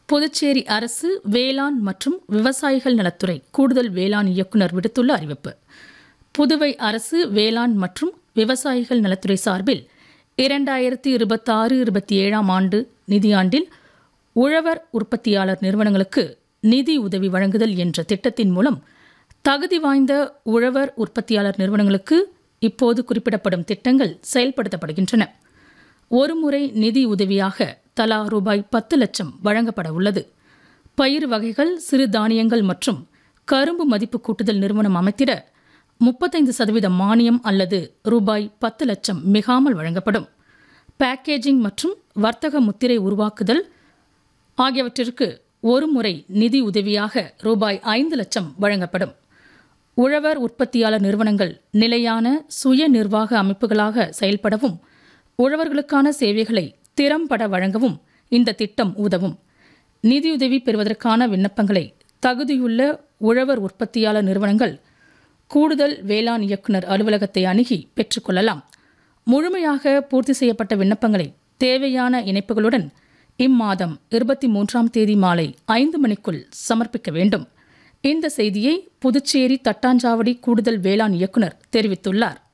புதுச்சேரி அரசு வேளாண் மற்றும் விவசாயிகள் நலத்துறை கூடுதல் வேளாண் இயக்குநர் விடுத்துள்ள அறிவிப்பு புதுவை அரசு வேளாண் மற்றும் விவசாயிகள் நலத்துறை சார்பில் இரண்டாயிரத்தி இருபத்தாறு இருபத்தி ஏழாம் ஆண்டு நிதியாண்டில் உழவர் உற்பத்தியாளர் நிறுவனங்களுக்கு நிதி உதவி வழங்குதல் என்ற திட்டத்தின் மூலம் தகுதி வாய்ந்த உழவர் உற்பத்தியாளர் நிறுவனங்களுக்கு இப்போது குறிப்பிடப்படும் திட்டங்கள் செயல்படுத்தப்படுகின்றன ஒருமுறை நிதி உதவியாக தலா ரூபாய் பத்து லட்சம் வழங்கப்பட உள்ளது பயிர் வகைகள் சிறு தானியங்கள் மற்றும் கரும்பு மதிப்பு கூட்டுதல் நிறுவனம் அமைத்திட முப்பத்தைந்து சதவீத மானியம் அல்லது ரூபாய் பத்து லட்சம் மிகாமல் வழங்கப்படும் பேக்கேஜிங் மற்றும் வர்த்தக முத்திரை உருவாக்குதல் ஆகியவற்றிற்கு ஒருமுறை நிதி உதவியாக ரூபாய் ஐந்து லட்சம் வழங்கப்படும் உழவர் உற்பத்தியாளர் நிறுவனங்கள் நிலையான சுய நிர்வாக அமைப்புகளாக செயல்படவும் உழவர்களுக்கான சேவைகளை திறம்பட வழங்கவும் இந்த திட்டம் உதவும் நிதியுதவி பெறுவதற்கான விண்ணப்பங்களை தகுதியுள்ள உழவர் உற்பத்தியாளர் நிறுவனங்கள் கூடுதல் வேளாண் இயக்குநர் அலுவலகத்தை அணுகி பெற்றுக்கொள்ளலாம் முழுமையாக பூர்த்தி செய்யப்பட்ட விண்ணப்பங்களை தேவையான இணைப்புகளுடன் இம்மாதம் இருபத்தி மூன்றாம் தேதி மாலை ஐந்து மணிக்குள் சமர்ப்பிக்க வேண்டும் இந்த செய்தியை புதுச்சேரி தட்டாஞ்சாவடி கூடுதல் வேளாண் இயக்குநர் தெரிவித்துள்ளார்